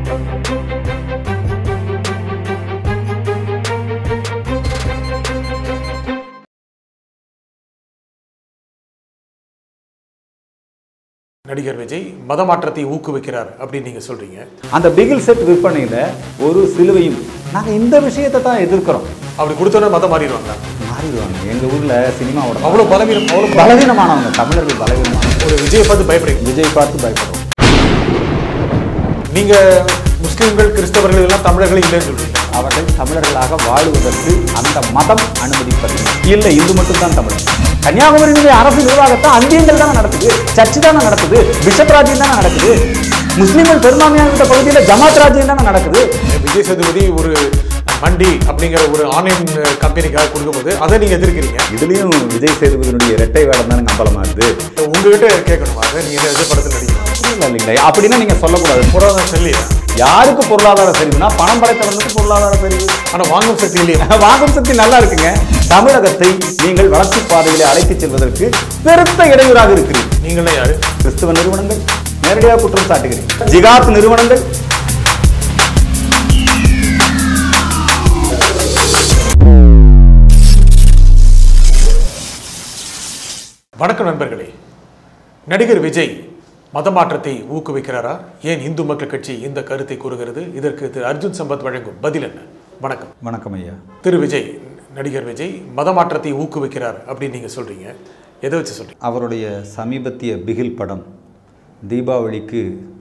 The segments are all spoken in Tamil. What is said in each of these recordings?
நடிகர் விஜய் மதமாற்றத்தை ஊக்குவிக்கிறார் அப்படின்னு நீங்க சொல்றீங்க அந்த பிகில் செட் விற்பனையில் ஒரு சிலுவையும் நாங்கள் இந்த விஷயத்தை தான் எதிர்க்கிறோம் அப்படி கொடுத்தோன்னே மதம் மாறிடுவாங்க மாறிடுவாங்க எங்கள் ஊரில் சினிமாவோட அவ்வளவு பலவீனம் அவ்வளவு பலவீனமானவங்க தமிழர்கள் பலவீனமானவங்க ஒரு விஜயை பார்த்து பயப்படுறீங்க விஜய் பார்த்து பயப்படுறோம் நீங்க முஸ்லிம்கள் கிறிஸ்தவர்கள் எல்லாம் தமிழர்கள் இல்லைன்னு சொல்றீங்க அவர்கள் தமிழர்களாக வாழுவதற்கு அந்த மதம் அனுமதிப்பதில்லை இல்லை இந்து மட்டும்தான் தமிழர் கன்னியாகுமரியினுடைய அரசு நிர்வாகத்தை அந்தியங்கள் தானே நடக்குது சர்ச்சு தானே நடக்குது பிஷப் ராஜ்யம் தானே நடக்குது முஸ்லிம்கள் பெரும்பான்மையான இருந்த பகுதியில் ஜமாத் ராஜ்யம் தானே நடக்குது விஜய் சேதுபதி ஒரு மண்டி அப்படிங்கிற ஒரு ஆன்லைன் கம்பெனிக்காக கொடுக்கும்போது அதை நீங்க எதிர்க்கிறீங்க இதுலயும் விஜய் சேதுபதியினுடைய இரட்டை வேடம் தானே நம்பலமாகுது உங்ககிட்ட கேட்கணுமா அதை நீங்க விஜய் படத்தில் நடிக்கணும் இல்லை இல்லைங்களா அப்படின்னா நீங்க சொல்லக்கூடாது புராதம் சொல்லியா யாருக்கு பொருளாதார சரிவுனா பணம் படைத்தவர்களுக்கு பொருளாதார சரிவு ஆனா வாங்கும் சக்தி இல்லையா வாங்கும் சக்தி நல்லா இருக்குங்க தமிழகத்தை நீங்கள் வளர்ச்சி பாதையிலே அழைத்துச் செல்வதற்கு பெருத்த இடையூறாக இருக்கிறீர்கள் நீங்களே யாரு கிறிஸ்துவ நிறுவனங்கள் நேரடியாக குற்றம் சாட்டுகிறேன் ஜிகாத் நிறுவனங்கள் வணக்கம் நண்பர்களே நடிகர் விஜய் மதமாற்றத்தை ஊக்குவிக்கிறாரா ஏன் இந்து மக்கள் கட்சி இந்த கருத்தை கூறுகிறது இதற்கு திரு அர்ஜுன் சம்பத் வழங்கும் பதில் என்ன வணக்கம் வணக்கம் ஐயா திரு விஜய் நடிகர் விஜய் மதமாற்றத்தை ஊக்குவிக்கிறார் அப்படின்னு நீங்க சொல்றீங்க எதை வச்சு சொல்றீங்க அவருடைய சமீபத்திய பிகில் படம் தீபாவளிக்கு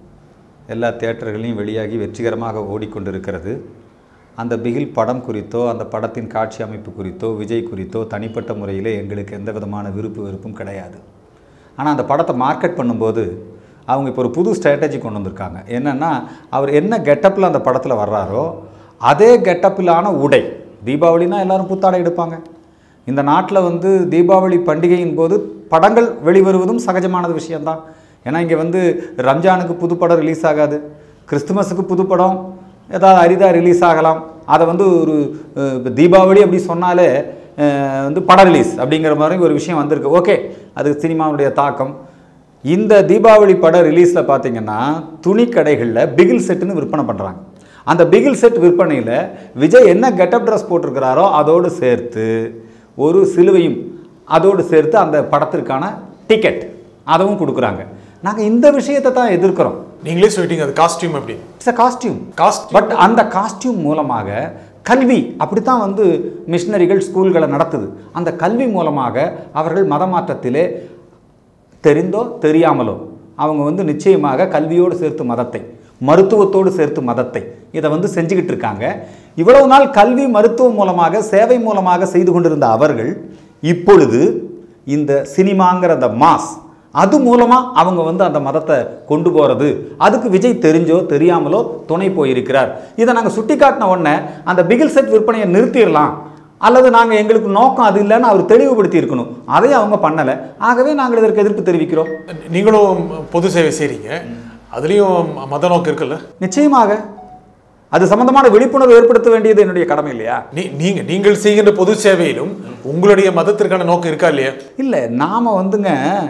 எல்லா தேட்டர்களையும் வெளியாகி வெற்றிகரமாக ஓடிக்கொண்டிருக்கிறது அந்த பிகில் படம் குறித்தோ அந்த படத்தின் காட்சி அமைப்பு குறித்தோ விஜய் குறித்தோ தனிப்பட்ட முறையிலே எங்களுக்கு எந்த விதமான விருப்பு வெறுப்பும் கிடையாது ஆனால் அந்த படத்தை மார்க்கெட் பண்ணும்போது அவங்க இப்போ ஒரு புது ஸ்ட்ராட்டஜி கொண்டு வந்திருக்காங்க என்னென்னா அவர் என்ன கெட்டப்பில் அந்த படத்தில் வர்றாரோ அதே கெட்டப்பிலான உடை தீபாவளினா எல்லாரும் புத்தாடை எடுப்பாங்க இந்த நாட்டில் வந்து தீபாவளி பண்டிகையின் போது படங்கள் வெளிவருவதும் சகஜமானது விஷயம்தான் ஏன்னா இங்கே வந்து ரம்ஜானுக்கு புது படம் ரிலீஸ் ஆகாது கிறிஸ்துமஸுக்கு புது படம் ஏதாவது அரிதாக ரிலீஸ் ஆகலாம் அதை வந்து ஒரு அஹ், இப்ப தீபாவளி அப்படி சொன்னாலே அஹ், வந்து பட ரிலீஸ் அப்படிங்கிற மாதிரி ஒரு விஷயம் வந்திருக்கு ஓகே அது சினிமாவுடைய தாக்கம் இந்த தீபாவளி பட ரிலீஸில் பார்த்தீங்கன்னா துணி கடைகளில் பிகில் செட்டுன்னு விற்பனை பண்ணுறாங்க அந்த பிகில் செட் விற்பனையில் விஜய் என்ன கெட்டப் ட்ரெஸ் போட்டிருக்கிறாரோ அதோடு சேர்த்து ஒரு சிலுவையும் அதோடு சேர்த்து அந்த படத்திற்கான டிக்கெட் அதுவும் கொடுக்குறாங்க நாங்கள் இந்த விஷயத்தை தான் எதிர்க்கிறோம் நீங்களே சொல்லிட்டீங்க அது காஸ்டியூம் அப்படின்னு it's a costume cost but அந்த காஸ்டியூம் மூலமாக கல்வி அப்படித்தான் வந்து மிஷினரிகள் ஸ்கூல்களை நடத்துது அந்த கல்வி மூலமாக அவர்கள் மதமாற்றத்திலே தெரிந்தோ தெரியாமலோ அவங்க வந்து நிச்சயமாக கல்வியோடு சேர்த்து மதத்தை மருத்துவத்தோடு சேர்த்து மதத்தை இதை வந்து செஞ்சுக்கிட்டு இருக்காங்க இவ்வளவு நாள் கல்வி மருத்துவம் மூலமாக சேவை மூலமாக செய்து கொண்டிருந்த அவர்கள் இப்பொழுது இந்த சினிமாங்கிற அந்த மாஸ் அது மூலமாக அவங்க வந்து அந்த மதத்தை கொண்டு போகிறது அதுக்கு விஜய் தெரிஞ்சோ தெரியாமலோ துணை போயிருக்கிறார் இதை நாங்கள் சுட்டி காட்டின உடனே அந்த பிகில் செட் விற்பனையை நிறுத்திடலாம் அல்லது நாங்கள் எங்களுக்கு நோக்கம் அது இல்லைன்னு அவர் தெளிவுபடுத்தி இருக்கணும் அதையும் அவங்க பண்ணலை ஆகவே நாங்கள் இதற்கு எதிர்ப்பு தெரிவிக்கிறோம் நீங்களும் பொது சேவை செய்றீங்க அதுலயும் மத நோக்கம் இருக்குல்ல நிச்சயமாக அது சம்பந்தமான விழிப்புணர்வு ஏற்படுத்த வேண்டியது என்னுடைய கடமை இல்லையா நீ நீங்க நீங்கள் செய்கின்ற பொது சேவையிலும் உங்களுடைய மதத்திற்கான நோக்கம் இருக்கா இல்லையா இல்லை நாம் வந்துங்க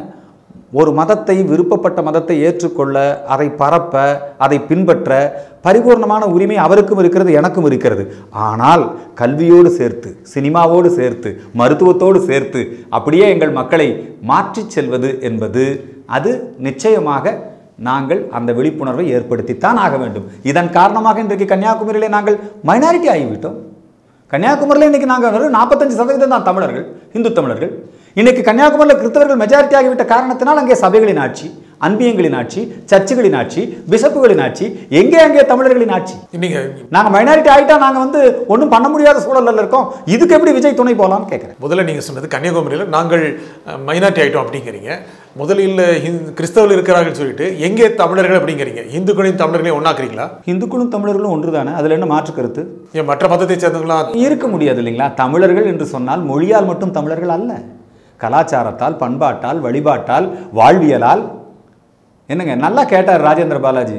ஒரு மதத்தை விருப்பப்பட்ட மதத்தை ஏற்றுக்கொள்ள அதை பரப்ப அதை பின்பற்ற பரிபூர்ணமான உரிமை அவருக்கும் இருக்கிறது எனக்கும் இருக்கிறது ஆனால் கல்வியோடு சேர்த்து சினிமாவோடு சேர்த்து மருத்துவத்தோடு சேர்த்து அப்படியே எங்கள் மக்களை மாற்றிச் செல்வது என்பது அது நிச்சயமாக நாங்கள் அந்த விழிப்புணர்வை ஏற்படுத்தித்தான் ஆக வேண்டும் இதன் காரணமாக இன்றைக்கு கன்னியாகுமரியிலே நாங்கள் மைனாரிட்டி ஆகிவிட்டோம் கன்னியாகுமரியில் இன்னைக்கு நாங்கள் வெறும் நாற்பத்தஞ்சு சதவீதம் தான் தமிழர்கள் இந்து தமிழர்கள் இன்னைக்கு கன்னியாகுமரியில் கிறிஸ்தவர்கள் மெஜாரிட்டி ஆகிவிட்ட காரணத்தினால் அங்கே சபைகளின் ஆட்சி அன்பியங்களின் ஆட்சி சர்ச்சுகளின் ஆட்சி பிஷப்புகளின் ஆட்சி எங்கே அங்கே தமிழர்களின் ஆட்சி நீங்க நாங்கள் மைனாரிட்டி ஆகிட்டா நாங்கள் வந்து ஒன்றும் பண்ண முடியாத சூழலில் இருக்கோம் இதுக்கு எப்படி விஜய் துணை போகலான்னு கேட்குறேன் முதல்ல நீங்க சொன்னது கன்னியாகுமரியில் நாங்கள் மைனாரிட்டி ஆயிட்டோம் அப்படிங்கிறீங்க முதலில் ஹிந்து கிறிஸ்தவர்கள் இருக்கிறார்கள் சொல்லிட்டு எங்கே தமிழர்கள் அப்படிங்கிறீங்க இந்துக்களையும் தமிழர்களையும் ஒண்ணாக்குறீங்களா இந்துக்களும் தமிழர்களும் ஒன்று தானே அதில் என்ன மாற்று கருத்து ஏன் மற்ற மதத்தை சேர்ந்தவங்களாம் இருக்க முடியாது இல்லைங்களா தமிழர்கள் என்று சொன்னால் மொழியால் மட்டும் தமிழர்கள் அல்ல கலாச்சாரத்தால் பண்பாட்டால் வழிபாட்டால் வாழ்வியலால் என்னங்க நல்லா கேட்டார் ராஜேந்திர பாலாஜி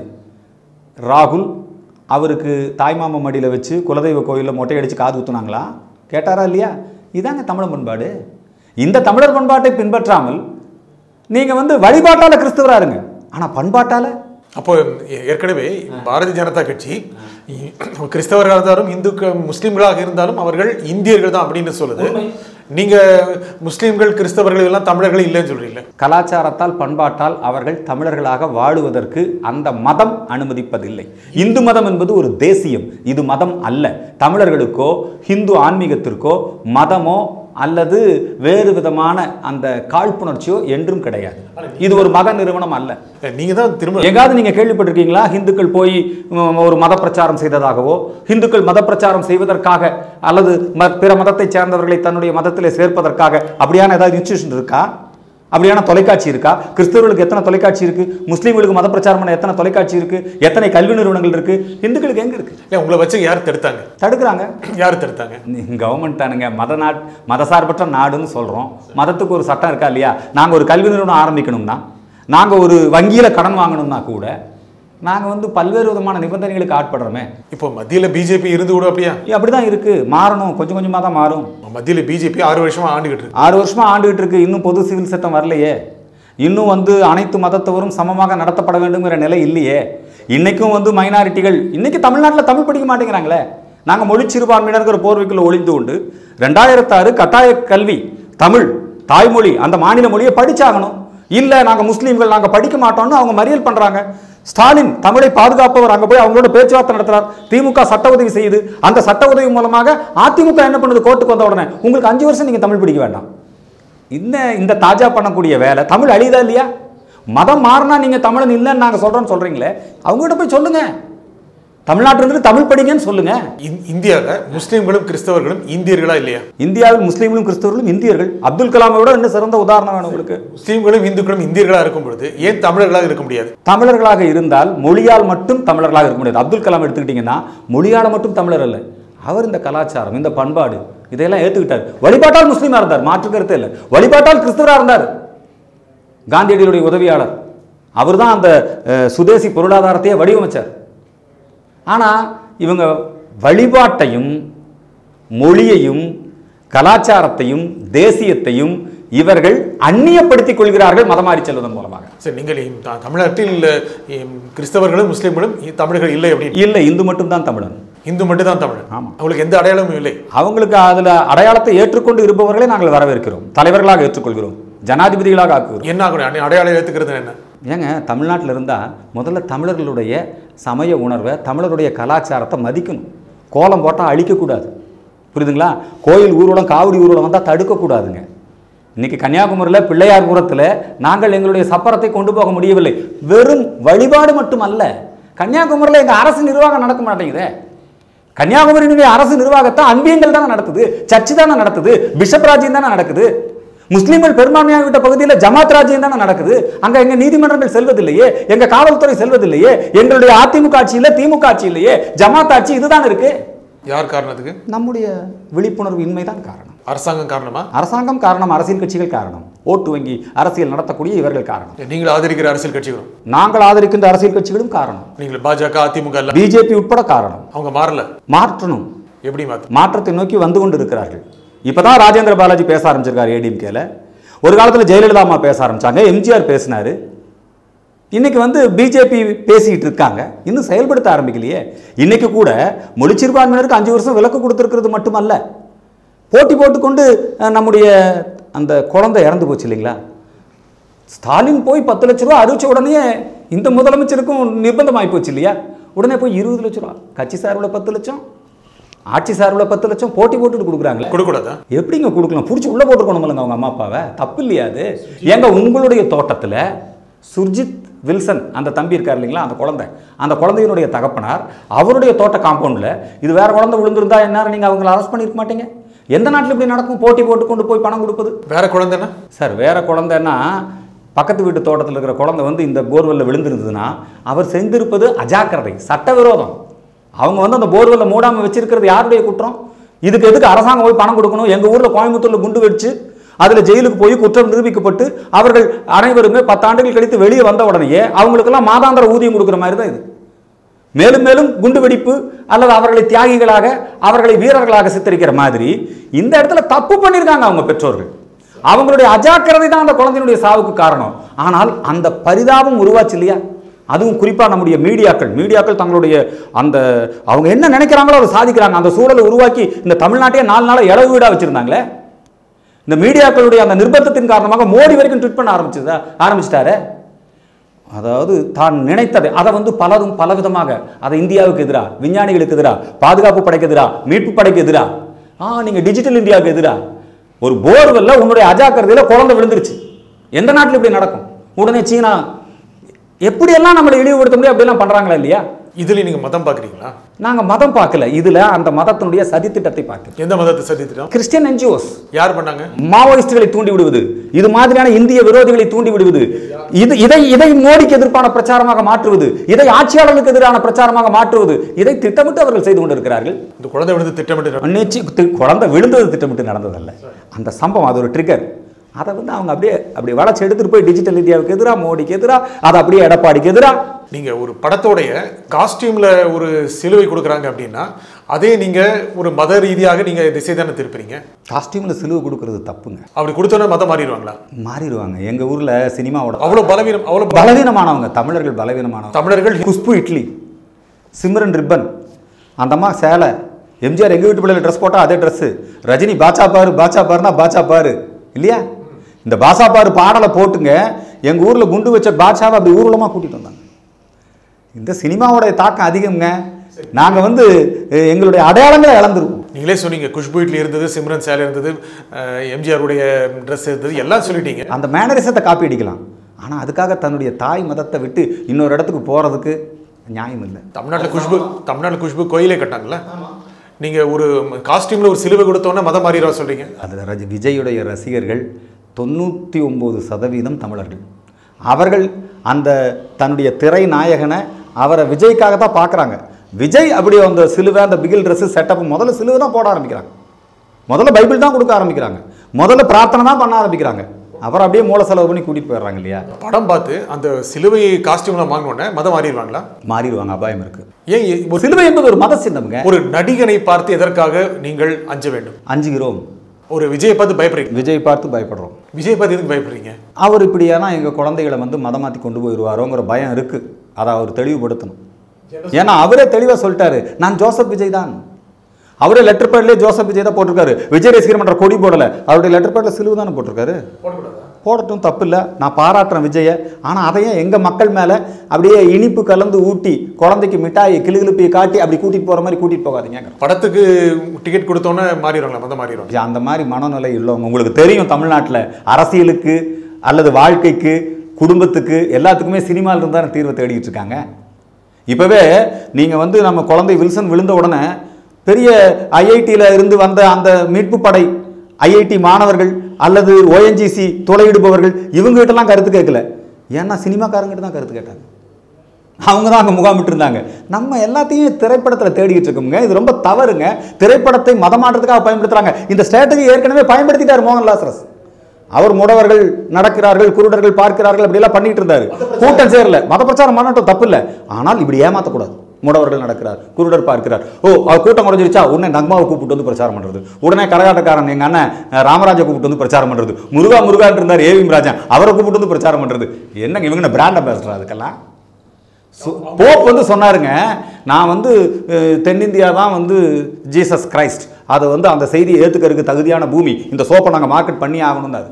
ராகுல் அவருக்கு தாய்மாமா மடியில் வச்சு குலதெய்வ கோயிலில் மொட்டை அடித்து காது ஊத்துனாங்களா கேட்டாரா இல்லையா இதாங்க தமிழர் பண்பாடு இந்த தமிழர் பண்பாட்டை பின்பற்றாமல் நீங்கள் வந்து வழிபாட்டால் கிறிஸ்தவரா இருங்க ஆனால் பண்பாட்டால் அப்போ ஏ- ஏற்கனவே பாரதிய ஜனதா கட்சி இ- கிறிஸ்தவர்களாக இருந்தாலும் இந்துக்கள் முஸ்லிம்களாக இருந்தாலும் அவர்கள் இந்தியர்கள் தான் அப்படின்னு சொல்லுது நீங்க முஸ்லிம்கள் கிறிஸ்தவர்கள் எல்லாம் தமிழர்கள் இல்லைன்னு சொல்றீங்க கலாச்சாரத்தால் பண்பாட்டால் அவர்கள் தமிழர்களாக வாழுவதற்கு அந்த மதம் அனுமதிப்பதில்லை இந்து மதம் என்பது ஒரு தேசியம் இது மதம் அல்ல தமிழர்களுக்கோ ஹிந்து ஆன்மீகத்திற்கோ மதமோ அல்லது வேறு விதமான அந்த காழ்ப்புணர்ச்சியோ என்றும் கிடையாது இது ஒரு மத நிறுவனம் அல்ல நீங்க தான் திரும்ப எங்காவது நீங்க கேள்விப்பட்டிருக்கீங்களா ஹிந்துக்கள் போய் ம், ஒரு மத பிரச்சாரம் செய்ததாகவோ ஹிந்துக்கள் மத பிரச்சாரம் செய்வதற்காக அல்லது ம- பிற மதத்தை சேர்ந்தவர்களை தன்னுடைய மதத்திலே சேர்ப்பதற்காக அப்படியான ஏதாவது இன்ஸ்டியூஷன் இருக்கா அப்படியான தொலைக்காட்சி இருக்கா கிறிஸ்தவர்களுக்கு எத்தனை தொலைக்காட்சி இருக்கு முஸ்லீம்களுக்கு மத பிரச்சாரம் பண்ண எத்தனை தொலைக்காட்சி இருக்கு எத்தனை கல்வி நிறுவனங்கள் இருக்கு இந்துக்களுக்கு எங்க இருக்கு ஏன் உங்களை வச்சு யார் தடுத்தாங்க தடுக்கிறாங்க யார் தடுத்தாங்க கவர்மெண்ட் தானுங்க மத நாட் மதசார்பற்ற நாடுன்னு சொல்கிறோம் மதத்துக்கு ஒரு சட்டம் இருக்கா இல்லையா நாங்கள் ஒரு கல்வி நிறுவனம் ஆரம்பிக்கணும்னா நாங்கள் ஒரு வங்கியில் கடன் வாங்கணும்னா கூட நாங்கள் வந்து பல்வேறு விதமான நிபந்தனைகளுக்கு ஆட்படுறோமே இப்போ மத்தியில பிஜேபி இருந்து கூட அப்படியா அப்படி தான் இருக்குது மாறணும் கொஞ்சம் கொஞ்சமாக தான் மாறும் மத்தியில பிஜேபி ஆறு வருஷமா ஆண்டுகிட்டு இருக்கு ஆறு வருஷமாக ஆண்டுகிட்டு இருக்கு இன்னும் பொது சிவில் சட்டம் வரலையே இன்னும் வந்து அனைத்து மதத்தவரும் சமமாக நடத்தப்பட வேண்டுங்கிற நிலை இல்லையே இன்னைக்கும் வந்து மைனாரிட்டிகள் இன்னைக்கு தமிழ்நாட்டில் தமிழ் படிக்க மாட்டேங்கிறாங்களே நாங்கள் மொழி சிறுபான்மையினருங்கிற போர்வைக்குள்ள ஒளிந்து கொண்டு ரெண்டாயிரத்தாறு கட்டாய கல்வி தமிழ் தாய்மொழி அந்த மாநில மொழியை படிச்சாகணும் இல்லை நாங்கள் முஸ்லீம்கள் நாங்கள் படிக்க மாட்டோம்னு அவங்க மறியல் பண்ணுறாங்க ஸ்டாலின் தமிழை பாதுகாப்பவர் அங்கே போய் அவங்களோட பேச்சுவார்த்தை நடத்துறார் திமுக சட்ட உதவி செய்யுது அந்த சட்ட உதவி மூலமாக அதிமுக என்ன பண்ணுது கோர்ட்டுக்கு வந்த உடனே உங்களுக்கு அஞ்சு வருஷம் நீங்கள் தமிழ் படிக்க வேண்டாம் இந்த இந்த தாஜா பண்ணக்கூடிய வேலை தமிழ் அழியுதா இல்லையா மதம் மாறினா நீங்கள் தமிழன் இல்லைன்னு நாங்கள் சொல்கிறோன்னு சொல்கிறீங்களே அவங்ககிட்ட போய் சொல்லுங்க தமிழ்நாட்டில் இருந்து தமிழ் படிங்கன்னு சொல்லுங்க இந்- இந்தியால முஸ்லிம்களும் கிறிஸ்தவர்களும் இந்தியர்களா இல்லையா இந்தியாவில் முஸ்லீம்களும் கிறிஸ்தவர்களும் இந்தியர்கள் அப்துல் கலாமை விட இன்னும் சிறந்த உதாரணம் வேணும் உங்களுக்கு முஸ்லிம்களும் இந்துக்களும் இந்தியர்களா இருக்கும் பொழுது ஏன் தமிழர்களாக இருக்க முடியாது தமிழர்களாக இருந்தால் மொழியால் மட்டும் தமிழர்களாக இருக்க முடியாது அப்துல் கலாம் எடுத்துக்கிட்டிங்கன்னா மொழியால் மட்டும் தமிழர் அல்ல அவர் இந்த கலாச்சாரம் இந்த பண்பாடு இதையெல்லாம் ஏற்றுக்கிட்டார் வழிபாட்டால் முஸ்லீமாக இருந்தார் மாற்று கருத்தே இல்லை வழிபாட்டால் கிறிஸ்தவராக இருந்தார் காந்தியடிகளுடைய உதவியாளர் அவர் தான் அந்த அஹ், சுதேசி பொருளாதாரத்தையே வடிவமைச்சார் ஆனால் இவங்க வழிபாட்டையும் மொழியையும் கலாச்சாரத்தையும் தேசியத்தையும் இவர்கள் அந்நியப்படுத்திக் கொள்கிறார்கள் மதமாறி செல்வதன் மூலமாக சரி நீங்கள் இம் த- தமிழ்நாட்டில் இம், கிறிஸ்தவர்களும் முஸ்லிம்களும் இ- தமிழர்கள் இல்லை அப்படின்னு இல்லை இந்து மட்டும்தான் தமிழன் இந்து மட்டும் தான் தமிழன் ஆமா. அவங்களுக்கு எந்த அடையாளமும் இல்லை அவங்களுக்கு அதில் அடையாளத்தை ஏற்றுக்கொண்டு இருப்பவர்களை நாங்கள் வரவேற்கிறோம் தலைவர்களாக ஏற்றுக்கொள்கிறோம் ஜனாதிபதிகளாக ஆக்குகிறோம் என்ன ஆகணும் அடை- அடையாளம் ஏத்துக்கிறது என்ன ஏங்க தமிழ்நாட்டில் இருந்தால் முதல்ல தமிழர்களுடைய சமய உணர்வை தமிழருடைய கலாச்சாரத்தை மதிக்கணும் கோலம் போட்டால் அழிக்கக்கூடாது புரியுதுங்களா கோயில் ஊர்வலம் காவடி ஊர்வலம் வந்தால் தடுக்கக்கூடாதுங்க இன்னைக்கு கன்னியாகுமரியில் பிள்ளையார்புரத்தில் நாங்கள் எங்களுடைய சப்பரத்தை கொண்டு போக முடியவில்லை வெறும் வழிபாடு மட்டுமல்ல கன்னியாகுமரியில் எங்கள் அரசு நிர்வாகம் நடக்க மாட்டேங்குதே கன்னியாகுமரியினுடைய அரசு நிர்வாகத்தை அன்பியங்கள் தானே நடத்துது சர்ச்சு தானே நடத்துது பிஷப் ராஜ்யம் தானே நடக்குது முஸ்லீம்கள் பெரும்பான்மையாக விட்ட பகுதியில் ஜமாத் ராஜ்யம் தானே நடக்குது அங்க எங்க நீதிமன்றங்கள் செல்வதில்லையே எங்க காவல்துறை செல்வதில்லையே எங்களுடைய அதிமுக ஆட்சி இல்ல திமுக ஆட்சி இல்லையே ஜமாத் ஆட்சி இதுதான் இருக்கு யார் காரணத்துக்கு நம்முடைய விழிப்புணர்வு இன்மைதான் காரணம் அரசாங்கம் காரணமா அரசாங்கம் காரணம் அரசியல் கட்சிகள் காரணம் ஓட்டு வங்கி அரசியல் நடத்தக்கூடிய இவர்கள் காரணம் நீங்கள் ஆதரிக்கிற அரசியல் கட்சிகளும் நாங்கள் ஆதரிக்கின்ற அரசியல் கட்சிகளும் காரணம் நீங்கள் பாஜக அதிமுக எல்லாம் பிஜேபி உட்பட காரணம் அவங்க மாறல மாற்றணும் எப்படி மாத்து மாற்றத்தை நோக்கி வந்து கொண்டு இருக்கிறார்கள் இப்பதான் ராஜேந்திர பாலாஜி பேச ஆரம்பிச்சிருக்காரு ஏடிஎம்கேல ஒரு காலத்தில் ஜெயலலிதா அம்மா பேச ஆரம்பிச்சாங்க எம்ஜிஆர் பேசினாரு இன்னைக்கு வந்து பிஜேபி பேசிக்கிட்டு இருக்காங்க இன்னும் செயல்படுத்த ஆரம்பிக்கலையே இன்னைக்கு கூட மொழி சிறுபான்மையினருக்கு அஞ்சு வருஷம் விலக்கு கொடுத்துருக்கிறது மட்டுமல்ல போட்டி போட்டுக்கொண்டு அஹ், நம்முடைய அந்த குழந்தை இறந்து போச்சு இல்லைங்களா ஸ்டாலின் போய் பத்து லட்ச ரூபா அறிவிச்ச உடனே இந்த முதலமைச்சருக்கும் நிர்பந்தம் ஆகி போச்சு இல்லையா உடனே போய் இருபது லட்ச ரூபா கட்சி சார்பில் பத்து லட்சம் ஆட்சி சார்பில் பத்து லட்சம் போட்டி போட்டுட்டு கொடுக்குறாங்களே கொடுக்கூடாதா எப்படிங்க கொடுக்கலாம் பிடிச்சி உள்ளே போட்டுருக்கணுமில்லங்க அவங்க அம்மா அப்பாவை தப்பு இல்லையா அது ஏங்க உங்களுடைய தோட்டத்தில் சுர்ஜித் வில்சன் அந்த தம்பி இருக்கார் இல்லைங்களா அந்த குழந்தை அந்த குழந்தையினுடைய தகப்பனார் அவருடைய தோட்ட காம்பவுண்டில் இது வேற குழந்தை விழுந்திருந்தா என்ன நீங்கள் அவங்கள அரெஸ்ட் பண்ணியிருக்க மாட்டீங்க எந்த நாட்டில் இப்படி நடக்கும் போட்டி போட்டு கொண்டு போய் பணம் கொடுப்பது வேற குழந்தைன்னா சார் வேற குழந்தைன்னா பக்கத்து வீட்டு தோட்டத்தில் இருக்கிற குழந்தை வந்து இந்த போர்வெல்ல விழுந்திருந்ததுன்னா அவர் செஞ்சிருப்பது அஜாக்கிரதை சட்டவிரோதம் அவங்க வந்து அந்த போர்வெல்ல மூடாமல் வச்சிருக்கிறது யாருடைய குற்றம் இதுக்கு எதுக்கு அரசாங்கம் போய் பணம் கொடுக்கணும் எங்கள் ஊரில் கோயம்புத்தூரில் குண்டு வெடிச்சு அதில் ஜெயிலுக்கு போய் குற்றம் நிரூபிக்கப்பட்டு அவர்கள் அனைவருமே பத்தாண்டுகள் கழித்து வெளியே வந்த உடனேயே அவங்களுக்கெல்லாம் மாதாந்திர ஊதியம் கொடுக்குற மாதிரி தான் இது மேலும் மேலும் குண்டு வெடிப்பு அல்லது அவர்களை தியாகிகளாக அவர்களை வீரர்களாக சித்தரிக்கிற மாதிரி இந்த இடத்துல தப்பு பண்ணியிருக்காங்க அவங்க பெற்றோர்கள் அவங்களுடைய அஜாக்கிரதை தான் அந்த குழந்தையினுடைய சாவுக்கு காரணம் ஆனால் அந்த பரிதாபம் உருவாச்சு இல்லையா அதுவும் குறிப்பாக நம்முடைய மீடியாக்கள் மீடியாக்கள் தங்களுடைய அந்த அவங்க என்ன நினைக்கிறாங்களோ அதை சாதிக்கிறாங்க அந்த சூழலை உருவாக்கி இந்த தமிழ்நாட்டையே நாலு நாளாக இளவு வீடாக வச்சுருந்தாங்களே இந்த மீடியாக்களுடைய அந்த நிர்பந்தத்தின் காரணமாக மோடி வரைக்கும் ட்வீட் பண்ண ஆரம்பிச்சதா ஆரம்பிச்சிட்டாரு அதாவது தான் நினைத்ததை அதை வந்து பலரும் பலவிதமாக அதை இந்தியாவுக்கு எதிராக விஞ்ஞானிகளுக்கு எதிராக பாதுகாப்பு படைக்கு எதிராக மீட்பு படைக்கு எதிராக ஆ நீங்க டிஜிட்டல் இந்தியாவுக்கு எதிராக ஒரு போர்வெல்ல உன்னுடைய அஜாக்கிரதையில குழந்தை விழுந்துருச்சு எந்த நாட்டில் இப்படி நடக்கும் உடனே சீனா எப்படியெல்லாம் நம்மளை இழிவுபடுத்த முடியும் அப்படியெல்லாம் பண்றாங்களா இல்லையா இதுல நீங்க மதம் பாக்குறீங்களா நாங்க மதம் பார்க்கல இதுல அந்த மதத்தினுடைய சதித்திட்டத்தை பார்க்கிறோம் எந்த மதத்தை சந்தித்திட்டோம் கிறிஸ்டியன் என்ஜிஓஸ் யார் பண்ணாங்க மாவோயிஸ்டுகளை தூண்டி விடுவது இது மாதிரியான இந்திய விரோதிகளை தூண்டி விடுவது இது இதை இதை மோடிக்கு எதிர்ப்பான பிரச்சாரமாக மாற்றுவது இதை ஆட்சியாளர்களுக்கு எதிரான பிரச்சாரமாக மாற்றுவது இதை திட்டமிட்டு அவர்கள் செய்து கொண்டிருக்கிறார்கள் இந்த குழந்தை விழுந்து திட்டமிட்டு நிச்சய தி- குழந்தை விழுந்தது திட்டமிட்டு நடந்ததல்ல அந்த சம்பவம் அது ஒரு ட்ரிகர் அதை வந்து அவங்க அப்படியே அப்படி வளர்ச்சி எடுத்துட்டு போய் டிஜிட்டல் இந்தியாவுக்கு எதிராக மோடிக்கு எதிராக அதை அப்படியே எடப்பாடிக்கு எதிராக நீங்க ஒரு படத்தோடைய காஸ்டியூம்ல ஒரு சிலுவை கொடுக்குறாங்க அப்படின்னா அதே நீங்க ஒரு மத ரீதியாக நீங்க திசை தானே திருப்புறீங்க காஸ்டியூமில் சிலுவை கொடுக்கறது தப்புங்க அப்படி கொடுத்தோன்னே மதம் மாறிடுவாங்களா மாறிடுவாங்க எங்க ஊர்ல சினிமாவோட அவ்வளவு பலவீனம் அவ்வளவு பல- பலவீனமானவங்க தமிழர்கள் பலவீனமானவங்க தமிழர்கள் குஷ்பு இட்லி சிம்ரன் ரிப்பன் அந்த அம்மா சேலை எம்ஜிஆர் எங்கள் வீட்டு பிள்ளைல ட்ரெஸ் போட்டால் அதே ட்ரெஸ்ஸு ரஜினி பாச்சா பாரு பாச்சா பாருனா பாச்சா பாரு இல்லையா இந்த பாசா பாரு பாடலை போட்டுங்க எங்கள் ஊரில் குண்டு வச்ச பாட்சாவை அப்படி ஊர்வலமாக கூட்டிகிட்டு வந்தாங்க இந்த சினிமாவோட தாக்கம் அதிகம்ங்க நாங்கள் வந்து அஹ், எங்களுடைய அடையாளங்களை இழந்துருவோம் நீங்களே சொன்னீங்க குஷ்பு இட்லி இருந்தது சிம்ரன் சேலை இருந்தது எம்ஜிஆர் உடைய ட்ரெஸ் இருந்தது எல்லாம் சொல்லிட்டீங்க அந்த மேனரிசத்தை காப்பி அடிக்கலாம் ஆனால் அதுக்காக தன்னுடைய தாய் மதத்தை விட்டு இன்னொரு இடத்துக்கு போகிறதுக்கு நியாயம் இல்லை தமிழ்நாட்டுல குஷ்பு தமிழ்நாட்டுல குஷ்பு கோயிலே கட்டாங்கல்ல நீங்க ஒரு காஸ்டியூம்ல ஒரு சிலுவை கொடுத்தோன்னே மதம் மாறிடுவா சொல்றீங்க அது ரஜ விஜயுடைய ரசிகர்கள் தொண்ணூற்றி ஒம்பது சதவீதம் தமிழர்கள் அவர்கள் அந்த தன்னுடைய திரை நாயகனை அவரை விஜய்க்காக தான் பார்க்குறாங்க விஜய் அப்படி அந்த சிலுவை அந்த பிகில் ட்ரெஸ்ஸு செட்டப் முதல்ல சிலுவை தான் போட ஆரம்பிக்கிறாங்க முதல்ல பைபிள் தான் கொடுக்க ஆரம்பிக்கிறாங்க முதல்ல பிரார்த்தனை தான் பண்ண ஆரம்பிக்கிறாங்க அவர் அப்படியே மூல செலவு பண்ணி கூட்டிகிட்டு போயிடுறாங்க இல்லையா படம் பார்த்து அந்த சிலுவை காஸ்டியூம்ல வாங்கினோடனே மதம் மாறிடுவாங்களா மாறிடுவாங்க அபாயம் இருக்குது ஏன் இ- ஒரு சிலுவை என்பது ஒரு மத சின்னம்ங்க ஒரு நடிகனை பார்த்து எதற்காக நீங்கள் அஞ்ச வேண்டும் அஞ்சுகிறோம் ஒரு விஜயை பார்த்து பயப்படுறீங்க விஜய் பார்த்து பயப்படுறோம் விஜய் பார்த்து எதுக்கு பயப்படுறீங்க அவர் இப்படியானா எங்கள் குழந்தைகளை வந்து மதம் மாற்றி கொண்டு போயிடுவாரோங்கிற பயம் இருக்குது அதை அவர் தெளிவுபடுத்தணும் ஏன்னா அவரே தெளிவாக சொல்லிட்டாரு நான் ஜோசப் விஜய் தான் அவரே லெட்டர் பேட்லேயே ஜோசப் விஜய் தான் போட்டிருக்காரு விஜய் ரசிகர் மன்ற கொடி போடலை அவருடைய லெட்டர் பேட்டில் சிலுவை தானே போட்டிருக்காரு போடட்டும் தப்பு இல்லை நான் பாராட்டுறேன் விஜயை ஆனால் அதையும் எங்கள் மக்கள் மேலே அப்படியே இனிப்பு கலந்து ஊட்டி குழந்தைக்கு மிட்டாயை கிளுகிழுப்பியை காட்டி அப்படி கூட்டிகிட்டு போகிற மாதிரி கூட்டிகிட்டு போகாதீங்க படத்துக்கு டிக்கெட் கொடுத்தோன்னே மாறிடுவாங்களா மதம் மாறிடுவாங்க இது அந்த மாதிரி மனநிலை உள்ளவங்க உங்களுக்கு தெரியும் தமிழ்நாட்டில் அரசியலுக்கு அல்லது வாழ்க்கைக்கு குடும்பத்துக்கு எல்லாத்துக்குமே சினிமாவில் இருந்தால் தீர்வை தேடிட்டு இருக்காங்க இப்போவே நீங்கள் வந்து நம்ம குழந்தை வில்சன் விழுந்த உடனே பெரிய ஐஐடியில் இருந்து வந்த அந்த மீட்பு படை ஐஐடி மாணவர்கள் அல்லது ஓஎன்ஜிசி துளையிடுபவர்கள் இவங்ககிட்டலாம் கருத்து கேட்கல ஏன்னா சினிமாக்காரங்கிட்ட தான் கருத்து கேட்டாங்க அவங்க தான் அங்கே முகாமிட்டு இருந்தாங்க நம்ம எல்லாத்தையும் திரைப்படத்தில் தேடிக்கிட்டு இருக்கோங்க இது ரொம்ப தவறுங்க திரைப்படத்தை மதமாற்றத்துக்காக பயன்படுத்துறாங்க இந்த ஸ்ட்ராட்டஜி ஏற்கனவே பயன்படுத்திட்டார் மோகன் லாசரஸ் அவர் முடவர்கள் நடக்கிறார்கள் குருடர்கள் பார்க்கிறார்கள் அப்படியெல்லாம் பண்ணிட்டு இருந்தாரு கூட்டம் சேரல மத பிரச்சாரம் பண்ணட்டும் தப்பு இல்லை ஆனால் இப்படி ஏமாத்தக்கூடாது முடவர்கள் நடக்கிறார் குருடர் பார்க்கிறார் ஓ அவர் கூட்டம் குறைஞ்சிருச்சா உடனே நக்மாவை கூப்பிட்டு வந்து பிரச்சாரம் பண்றது உடனே கரகாட்டக்காரன் எங்க அண்ணன் அஹ், ராமராஜை கூப்பிட்டு வந்து பிரச்சாரம் பண்றது முருகா முருகான் இருந்தார் ஏவிஎம் ராஜன் அவரை கூப்பிட்டு வந்து பிரச்சாரம் பண்றது என்னங்க இவங்க பிராண்ட் அம்பாசிடர் அதுக்கெல்லாம் சு- போப் வந்து சொன்னாருங்க நான் வந்து அஹ், தென்னிந்தியா தான் வந்து ஜீசஸ் கிரைஸ்ட் அதை வந்து அந்த செய்தியை ஏற்றுக்கிறதுக்கு தகுதியான பூமி இந்த சோப்பை நாங்கள் மார்க்கெட் பண்ணி ஆகணும்னாரு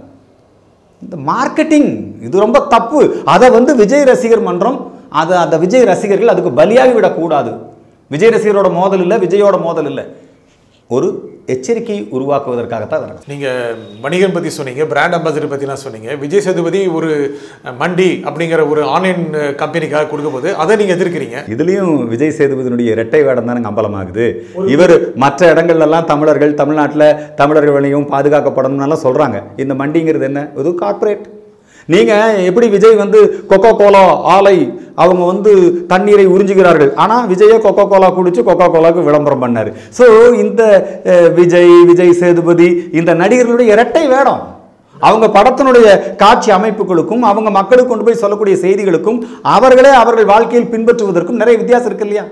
இந்த மார்க்கெட்டிங் இது ரொம்ப தப்பு அதை வந்து விஜய் ரசிகர் மன்றம் அதை அந்த விஜய் ரசிகர்கள் அதுக்கு பலியாகி விடக்கூடாது விஜய் ரசிகரோட மோதல் இல்லை விஜயோட மோதல் இல்லை ஒரு எச்சரிக்கை உருவாக்குவதற்காகத்தான் அதை நடக்குது. நீங்க வணிகன் பத்தி சொன்னீங்க பிராண்ட் அம்பாசிடர் பத்திலாம் சொன்னீங்க விஜய் சேதுபதி ஒரு அஹ், மண்டி அப்படிங்கிற ஒரு ஆன்லைன் கம்பெனிக்காக கொடுக்க போது அதை நீங்க எதிர்க்கிறீங்க இதுலயும் விஜய் சேதுபதியினுடைய இரட்டை வேடம் தானே அம்பலமாகுது இவர் மற்ற இடங்கள்லாம் தமிழர்கள் தமிழ்நாட்டில் தமிழர்கள் வழியும் பாதுகாக்கப்படணும்னு சொல்றாங்க இந்த மண்டிங்கிறது என்ன இது கார்ப்பரேட் நீங்க எப்படி விஜய் வந்து கொக்கோ கோலா ஆலை அவங்க வந்து தண்ணீரை உறிஞ்சுகிறார்கள் ஆனா விஜயே கொக்கோ கோலா குடிச்சு கொக்கோ கோலாவுக்கு விளம்பரம் பண்ணாரு ஸோ இந்த அஹ், விஜய் விஜய் சேதுபதி இந்த நடிகர்களுடைய இரட்டை வேடம் அவங்க படத்தினுடைய காட்சி அமைப்புகளுக்கும் அவங்க மக்களுக்கு கொண்டு போய் சொல்லக்கூடிய செய்திகளுக்கும் அவர்களே அவர்கள் வாழ்க்கையில் பின்பற்றுவதற்கும் நிறைய வித்தியாசம் இருக்கு இல்லையா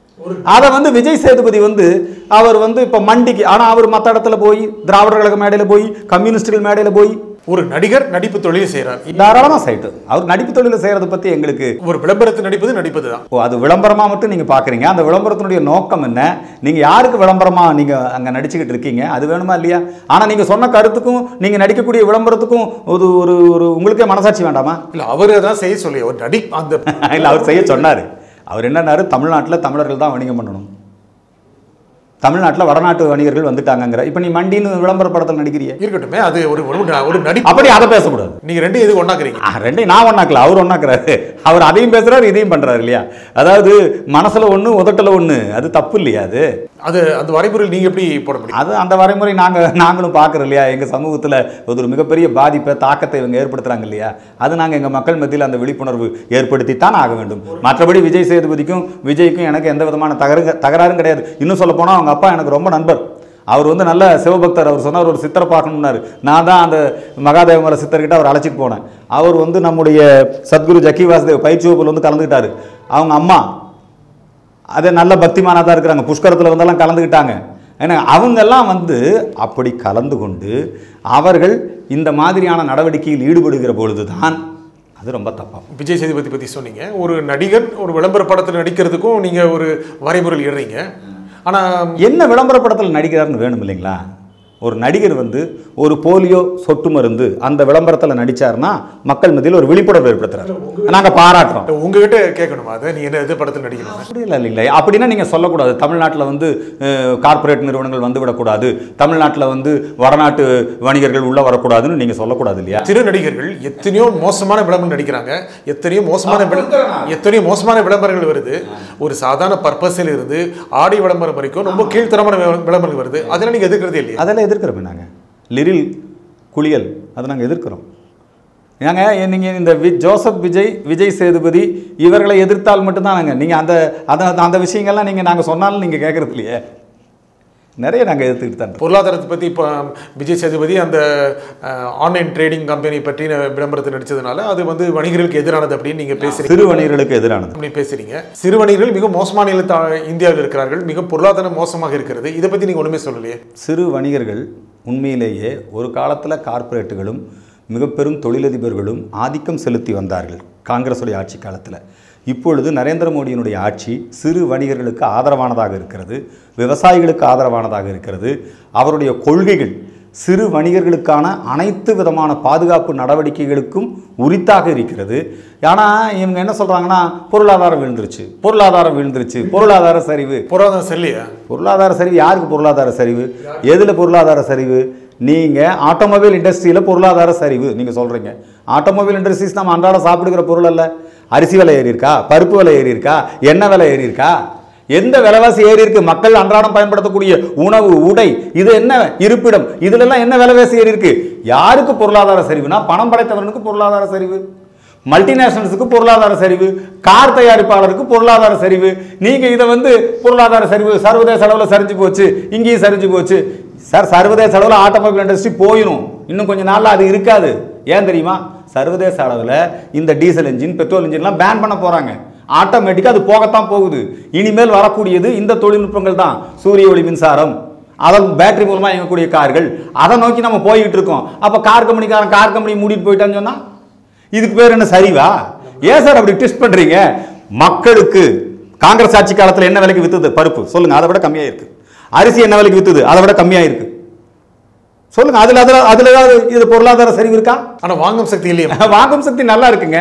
அதை வந்து விஜய் சேதுபதி வந்து அவர் வந்து இப்போ மண்டிக்கு ஆனால் அவர் மற்ற இடத்துல போய் திராவிடர் கழக மேடையில் போய் கம்யூனிஸ்டுகள் மேடையில் போய் ஒரு நடிகர் நடிப்பு தொழில் செய்கிறார் தாராளமாக சைட்டு அவர் நடிப்பு தொழிலை செய்கிறத பற்றி எங்களுக்கு ஒரு விளம்பரத்து நடிப்பது நடிப்பது தான் ஓ அது விளம்பரமாக மட்டும் நீங்கள் பார்க்குறீங்க அந்த விளம்பரத்தினுடைய நோக்கம் என்ன நீங்கள் யாருக்கு விளம்பரமாக நீங்கள் அங்கே நடிச்சுக்கிட்டு இருக்கீங்க அது வேணுமா இல்லையா ஆனால் நீங்கள் சொன்ன கருத்துக்கும் நீங்கள் நடிக்கக்கூடிய விளம்பரத்துக்கும் ஒரு ஒரு ஒரு உங்களுக்கே மனசாட்சி வேண்டாமா இல்ல அவர் தான் செய்ய சொல்லி ஒரு நடி அந்த இல்லை அவர் செய்ய சொன்னார் அவர் என்னன்னாரு தமிழ்நாட்டில் தமிழர்கள் தான் வணிகம் பண்ணணும் தமிழ்நாட்டில் வடநாட்டு வணிகர்கள் வந்துட்டாங்கங்கிற இப்போ நீ மண்டின்னு விளம்பர படத்தில் நடிக்கிறிய இருக்கட்டுமே அது ஒரு ஒரு- ஒரு நடி அப்படி அதை பேசக்கூடாது நீங்க ரெண்டு எது ஒண்ணாக்குறீங்க ஆ, ரெண்டையும் நான் ஒன்றாக்கல அவர் ஒன்றாக்குறாரு அவர் அதையும் பேசுறாரு இதையும் பண்றாரு இல்லையா அதாவது மனசுல ஒண்ணு உதட்டல ஒண்ணு அது தப்பு இல்லையா அது அது அந்த வரைமுறையில் நீங்க எப்படி போட முடியும் அது அந்த வரைமுறை நாங்க நாங்களும் பார்க்குறோம் இல்லையா எங்க சமூகத்துல ஒரு மிகப்பெரிய பாதிப்பை தாக்கத்தை இவங்க ஏற்படுத்துறாங்க இல்லையா அது நாங்க எங்க மக்கள் மத்தியில் அந்த விழிப்புணர்வு ஏற்படுத்தித்தான் ஆக வேண்டும் மற்றபடி விஜய் சேதுபதிக்கும் விஜய்க்கும் எனக்கு எந்த விதமான தகரு தகராறும் கிடையாது இன்னும் சொல்ல போனா அவங்க அப்பா எனக்கு ரொம்ப நண்பர் அவர் வந்து நல்ல சிவபக்தர் அவர் சொன்னார் ஒரு சித்தரை பார்க்கணும்னாரு நான் தான் அந்த மகாதேவ மலை சித்தர்கிட்ட அவர் அழைச்சிட்டு போனேன் அவர் வந்து நம்முடைய சத்குரு ஜக்கி வாசுதேவ் பயிற்சி வகுப்பில் வந்து கலந்துக்கிட்டாரு அவங்க அம்மா அது நல்ல பக்திமானாக தான் இருக்கிறாங்க புஷ்கரத்தில் வந்தெல்லாம் கலந்துக்கிட்டாங்க ஏன்னா அவங்கெல்லாம் வந்து அப்படி கலந்து கொண்டு அவர்கள் இந்த மாதிரியான நடவடிக்கையில் ஈடுபடுகிற பொழுது தான் அது ரொம்ப தப்பாகும் விஜய் சேதுபதி பத்தி சொன்னீங்க ஒரு நடிகர் ஒரு விளம்பர படத்தில் நடிக்கிறதுக்கும் நீங்க ஒரு வரைமுறையில் இடுறீங்க ஆனா என்ன விளம்பர படத்தில் நடிக்கிறாருன்னு வேணும் இல்லைங்களா ஒரு நடிகர் வந்து ஒரு போலியோ சொட்டு மருந்து அந்த விளம்பரத்தில் நடிச்சாருன்னா மக்கள் மத்தியில் ஒரு விழிப்புணர்வு ஏற்படுத்துறாரு நாங்கள் பாராட்டுறோம் உங்ககிட்ட கேட்கணுமா அதை நீ என்ன எது படத்தில் நடிக்கணும் அப்படி இல்லை இல்லைங்களா அப்படின்னா நீங்கள் சொல்லக்கூடாது தமிழ்நாட்டில் வந்து கார்ப்பரேட் நிறுவனங்கள் வந்து விடக்கூடாது தமிழ்நாட்டில் வந்து வடநாட்டு வணிகர்கள் உள்ளே வரக்கூடாதுன்னு நீங்கள் சொல்லக்கூடாது இல்லையா சிறு நடிகர்கள் எத்தனையோ மோசமான விளம்பரம் நடிக்கிறாங்க எத்தனையோ மோசமான விள- எத்தனையோ மோசமான விளம்பரங்கள் வருது ஒரு சாதாரண பர்பஸில் இருந்து ஆடி விளம்பரம் வரைக்கும் ரொம்ப கீழ்த்தரமான வி- விளம்பரங்கள் வருது அதெல்லாம் நீங்க எதிர்க்கிறதே இல்லையா அதெல்லாம் எதிர்க்கிறோமே நாங்கள் லிரில் குளியல் அதை நாங்கள் எதிர்க்கிறோம் நாங்கள் நீங்கள் இந்த வி ஜோசப் விஜய் விஜய் சேதுபதி இவர்களை எதிர்த்தால் மட்டும்தான் நாங்கள் நீங்கள் அந்த அந்த அந்த விஷயங்கள்லாம் நீங்கள் நாங்கள் சொன்னாலும் நீங்கள் கேட்குறது இல்லையே நிறைய நாங்கள் எதிர்த்துக்கிட்டு தான் இருக்கோம். பொருளாதாரத்தை பத்தி இப்போ விஜய் சேதுபதி அந்த ஆன்லைன் ட்ரேடிங் கம்பெனி பற்றின விளம்பரத்தை நடிச்சதுனால அது வந்து வணிகர்களுக்கு எதிரானது அப்படின்னு நீங்க பேசுறீங்க சிறு வணிகர்களுக்கு எதிரானது அப்படி பேசுறீங்க சிறு வணிகர்கள் மிக மோசமான நிலையில் தா- இந்தியாவில் இருக்கிறார்கள் மிக பொருளாதாரம் மோசமாக இருக்கிறது இதை பத்தி நீங்க ஒண்ணுமே சொல்லலையே சிறு வணிகர்கள் உண்மையிலேயே ஒரு காலத்தில் கார்ப்பரேட்டுகளும் மிக பெரும் தொழிலதிபர்களும் ஆதிக்கம் செலுத்தி வந்தார்கள் காங்கிரஸுடைய ஆட்சி காலத்தில் இப்பொழுது நரேந்திர மோடியினுடைய ஆட்சி சிறு வணிகர்களுக்கு ஆதரவானதாக இருக்கிறது விவசாயிகளுக்கு ஆதரவானதாக இருக்கிறது அவருடைய கொள்கைகள் சிறு வணிகர்களுக்கான அனைத்து விதமான பாதுகாப்பு நடவடிக்கைகளுக்கும் உரித்தாக இருக்கிறது ஆனால் இவங்க என்ன சொல்கிறாங்கன்னா பொருளாதாரம் விழுந்துருச்சு பொருளாதாரம் விழுந்துருச்சு பொருளாதார சரிவு பொருளாதாரம் சரியா பொருளாதார சரிவு யாருக்கு பொருளாதார சரிவு எதில் பொருளாதார சரிவு நீங்கள் ஆட்டோமொபைல் இண்டஸ்ட்ரியில் பொருளாதார சரிவு நீங்கள் சொல்கிறீங்க ஆட்டோமொபைல் இண்டஸ்ட்ரீஸ் நம்ம அன்றாட சாப்பிடுகிற பொருள் அல்ல அரிசி விலை ஏறி இருக்கா பருப்பு விலை ஏறி இருக்கா எண்ணெய் விலை ஏறி இருக்கா எந்த விலைவாசி ஏறி இருக்கு மக்கள் அன்றாடம் பயன்படுத்தக்கூடிய உணவு உடை இது என்ன இருப்பிடம் இதுலெல்லாம் என்ன விலைவாசி ஏறி இருக்கு யாருக்கு பொருளாதார சரிவுனா பணம் படைத்தவனுக்கு பொருளாதார சரிவு மல்டிநேஷனல்ஸுக்கு பொருளாதார சரிவு கார் தயாரிப்பாளருக்கு பொருளாதார சரிவு நீங்க இதை வந்து பொருளாதார சரிவு சர்வதேச அளவில் சரிஞ்சு போச்சு இங்கேயும் சரிஞ்சு போச்சு சார் சர்வதேச அளவில் ஆட்டோமொபைல் இண்டஸ்ட்ரி போயிடும் இன்னும் கொஞ்ச நாள்ல அது இருக்காது ஏன் தெரியுமா சர்வதேச அளவில் இந்த டீசல் இன்ஜின் பெட்ரோல் இன்ஜின்லாம் பேன் பண்ண போறாங்க ஆட்டோமேட்டிக்காக அது போகத்தான் போகுது இனிமேல் வரக்கூடியது இந்த தொழில்நுட்பங்கள் தான் சூரிய ஒளி மின்சாரம் அதன் பேட்டரி மூலமா இயங்கக்கூடிய கார்கள் அதை நோக்கி நம்ம போய்கிட்டு இருக்கோம் அப்ப கார் கம்பெனிக்காரன் கார் கம்பெனி மூடிட்டு போயிட்டான்னு சொன்னா இதுக்கு பேர் என்ன சரிவா ஏன் சார் அப்படி ட்விஸ்ட் பண்றீங்க மக்களுக்கு காங்கிரஸ் ஆட்சி காலத்துல என்ன விலைக்கு வித்துது பருப்பு சொல்லுங்க அதை விட கம்மியா இருக்கு அரிசி என்ன விலைக்கு வித்துது அதை விட கம்மியா இருக்கு சொல்லுங்க அதுல அதுல அதுல ஏதாவது இது பொருளாதார சரிவு இருக்கா ஆனா வாங்கும் சக்தி இல்லையா வாங்கும் சக்தி நல்லா இருக்குங்க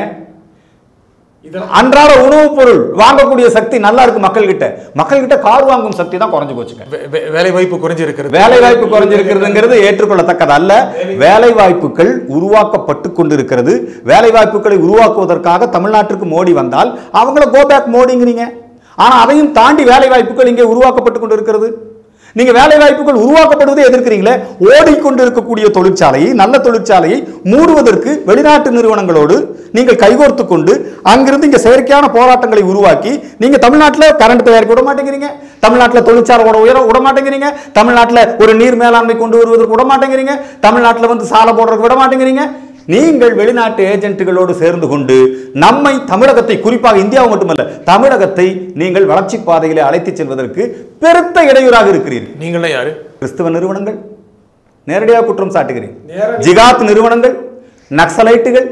அன்றாட உணவுப் பொருள் வாங்கக்கூடிய சக்தி நல்லா இருக்கு மக்கள் கிட்ட மக்கள் கிட்ட கார் வாங்கும் சக்தி தான் குறைஞ்சு போச்சுங்க வே- வே- வேலை வாய்ப்பு குறைஞ்சிருக்கிறது வேலை வாய்ப்பு குறைஞ்சிருக்கிறதுங்கிறது ஏற்றுக்கொள்ளத்தக்கது அல்ல வேலை வாய்ப்புகள் உருவாக்கப்பட்டு கொண்டிருக்கிறது வேலை வாய்ப்புகளை உருவாக்குவதற்காக தமிழ்நாட்டிற்கு மோடி வந்தால் அவங்கள கோ பேக் மோடிங்கிறீங்க ஆனா அதையும் தாண்டி வேலை வாய்ப்புகள் இங்கே உருவாக்கப்பட்டு கொண்டிருக்கிறது நீங்க வேலை வாய்ப்புகள் உருவாக்கப்படுவதை எதிர்க்கிறீங்களே ஓடிக்கொண்டிருக்கக்கூடிய தொழிற்சாலையை நல்ல தொழிற்சாலையை மூடுவதற்கு வெளிநாட்டு நிறுவனங்களோடு நீங்கள் கைகோர்த்து கொண்டு அங்கிருந்து இங்க செயற்கையான போராட்டங்களை உருவாக்கி நீங்க தமிழ்நாட்டில் கரண்ட் தயாரிக்க விட மாட்டேங்கிறீங்க தமிழ்நாட்டில் தொழிற்சாலையோட உயர விட மாட்டேங்கிறீங்க தமிழ்நாட்டில் ஒரு நீர் மேலாண்மை கொண்டு வருவதற்கு விட மாட்டேங்கிறீங்க தமிழ்நாட்டில் வந்து சாலை போடுறதுக்கு விட மாட்டேங்கிறீங்க நீங்கள் வெளிநாட்டு ஏஜென்ட்டுகளோடு சேர்ந்து கொண்டு நம்மை தமிழகத்தை குறிப்பாக இந்தியாவை மட்டுமல்ல தமிழகத்தை நீங்கள் வளர்ச்சி பாதையிலே அழைத்துச் செல்வதற்கு பெருத்த இடையூறாக இருக்கிறீர்கள் நீங்களே யாரு கிறிஸ்தவ நிறுவனங்கள் நேரடியாக குற்றம் சாட்டுகிறேன் ஜிகாத் நிறுவனங்கள் நக்சலைட்டுகள்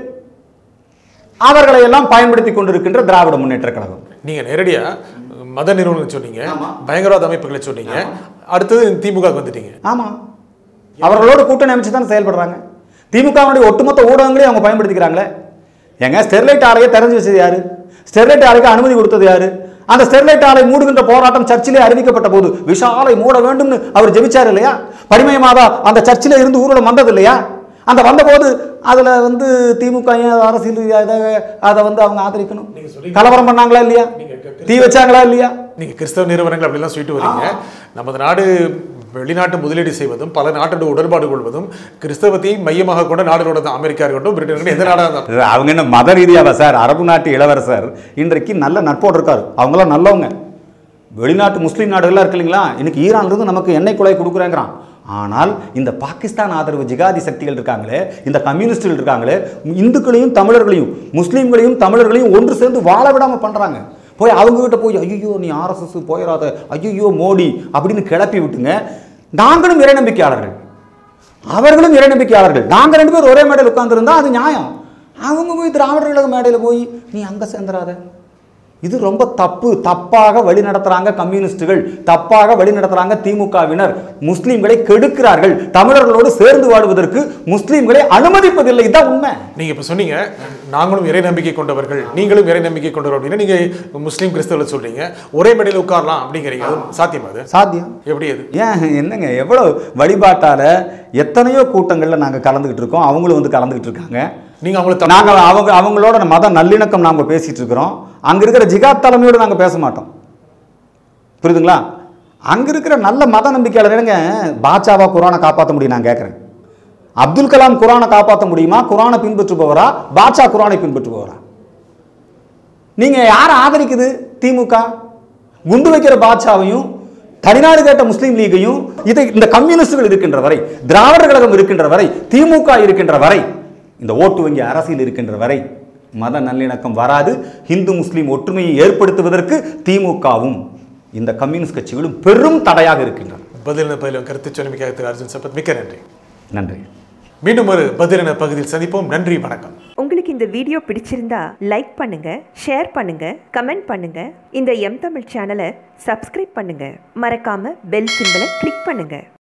அவர்களை எல்லாம் பயன்படுத்தி கொண்டிருக்கின்ற திராவிட முன்னேற்ற கழகம் நீங்க நேரடியா மத நிறுவனங்கள் சொன்னீங்க பயங்கரவாத அமைப்புகளை சொன்னீங்க அடுத்தது திமுக வந்துட்டீங்க ஆமா அவர்களோட கூட்டணி அமைச்சு தான் செயல்படுறாங்க திமுகவுடைய ஒட்டுமொத்த ஊடகங்களையும் அவங்க பயன்படுத்திக்கிறாங்களே ஏங்க ஸ்டெர்லைட் ஆலையை திறந்து வச்சது யாரு ஸ்டெர்லைட் ஆலைக்கு அனுமதி கொடுத்தது யாரு அந்த ஸ்டெர்லைட் ஆலை மூடுகின்ற போராட்டம் சர்ச்சிலே அறிவிக்கப்பட்ட போது விஷாலை மூட வேண்டும்னு அவர் ஜெபிச்சார் இல்லையா பரிமய மாதா அந்த சர்ச்சிலே இருந்து ஊர்வலம் வந்தது இல்லையா அந்த வந்தபோது அதுல வந்து திமுக ஏன் அரசியல் ரீதியாக அதை வந்து அவங்க ஆதரிக்கணும் கலவரம் பண்ணாங்களா இல்லையா தீ வச்சாங்களா இல்லையா நீங்க கிறிஸ்தவ நிறுவனங்கள் அப்படிலாம் சொல்லிட்டு வரீங்க நமது நாடு வெளிநாட்டு முதலீடு செய்வதும் பல நாட்டோட உடன்பாடு கொள்வதும் கிறிஸ்தவத்தை மையமாக கொண்ட நாடுகளோட தான் அமெரிக்கா இருக்கட்டும் பிரிட்டன் இருக்கட்டும் எந்த நாடாக இருந்தாலும் அவங்க என்ன மத ரீதியாவா சார் அரபு நாட்டு இளவரசர் இன்றைக்கு நல்ல நட்போடு இருக்காரு அவங்களாம் நல்லவங்க வெளிநாட்டு முஸ்லீம் நாடுகள்லாம் இருக்கு இல்லைங்களா இன்னைக்கு ஈரான்ல இருந்து நமக்கு எண்ணெய் குழாய் கொடுக்குறேங்கிறான் ஆனால் இந்த பாகிஸ்தான் ஆதரவு ஜிகாதி சக்திகள் இருக்காங்களே இந்த கம்யூனிஸ்டுகள் இருக்காங்களே இந்துக்களையும் தமிழர்களையும் முஸ்லீம்களையும் தமிழர்களையும் ஒன்று சேர்ந்து வாழ விடாம பண்றாங்க போய் அவங்க கிட்ட போய் ஐயோ நீ ஆர்எஸ்எஸ் போயிடாத ஐயோ மோடி அப்படின்னு கிளப்பி விட்டுங்க நாங்களும் இறை நம்பிக்கையாளர்கள் அவர்களும் இறை நம்பிக்கையாளர்கள் நாங்கள் ரெண்டு பேரும் ஒரே மேடையில் உட்கார்ந்திருந்தா அது நியாயம் அவங்க போய் திராவிடர் கழக மேடையில் போய் நீ அங்கே சேர்ந்துடாத இது ரொம்ப தப்பு தப்பாக வழி நடத்துறாங்க கம்யூனிஸ்டுகள் தப்பாக வழி நடத்துறாங்க திமுகவினர் முஸ்லீம்களை கெடுக்கிறார்கள் தமிழர்களோடு சேர்ந்து வாழ்வதற்கு முஸ்லீம்களை அனுமதிப்பதில்லை இதுதான் உண்மை நீங்க இப்ப சொன்னீங்க நாங்களும் இறை நம்பிக்கை கொண்டவர்கள் நீங்களும் இறை நம்பிக்கை கொண்டவர் அப்படின்னா நீங்க முஸ்லீம் கிறிஸ்தவர்கள் சொல்றீங்க ஒரே மேடையில் உட்காரலாம் அப்படிங்கிறீங்க அது சாத்தியமா அது சாத்தியம் எப்படி அது ஏன் என்னங்க எவ்வளோ வழிபாட்டால எத்தனையோ கூட்டங்களில் நாங்கள் கலந்துக்கிட்டு இருக்கோம் அவங்களும் வந்து கலந்துக்கிட்டு இருக்காங்க நீங்க அவங்களை தப்பு- நாங்கள் அவங்க அவங்களோட மத நல்லிணக்கம் நாங்கள் பேசிட்டு இருக்கிறோம் அங்கே இருக்கிற ஜிகாத் தலைமையோடு நாங்கள் பேச மாட்டோம் புரியுதுங்களா அங்கே இருக்கிற நல்ல மத நம்பிக்கையாளருங்க பாட்சாவா குரானை காப்பாற்ற முடியும் நான் கேட்குறேன் அப்துல் கலாம் குரானை காப்பாற்ற முடியுமா குரானை பின்பற்றுபவரா பாட்சா குரானை பின்பற்றுபவரா நீங்க யாரை ஆதரிக்குது திமுக குண்டு வைக்கிற பாட்சாவையும் தனிநாடு கேட்ட முஸ்லீம் லீகையும் இதை இந்த கம்யூனிஸ்டுகள் இருக்கின்ற வரை திராவிடர் கழகம் இருக்கின்ற வரை திமுக இருக்கின்ற வரை இந்த ஓட்டு வங்கி அரசியல் இருக்கின்ற வரை மத நல்லிணக்கம் வராது இந்து முஸ்லீம் ஒற்றுமையை ஏற்படுத்துவதற்கு திமுகவும் இந்த கம்யூனிஸ்ட் கட்சிகளும் பெரும் தடையாக இருக்கின்றன பதிலின பதிலும் கருத்து சொன்னமைக்காக திரு அர்ஜுன் சம்பத் மிக்க நன்றி நன்றி மீண்டும் ஒரு பதிலின பகுதியில் சந்திப்போம் நன்றி வணக்கம் உங்களுக்கு இந்த வீடியோ பிடிச்சிருந்தா லைக் பண்ணுங்க ஷேர் பண்ணுங்க கமெண்ட் பண்ணுங்க இந்த எம் தமிழ் சேனலை சப்ஸ்கிரைப் பண்ணுங்க மறக்காம பெல் சிம்பலை கிளிக் பண்ணுங்க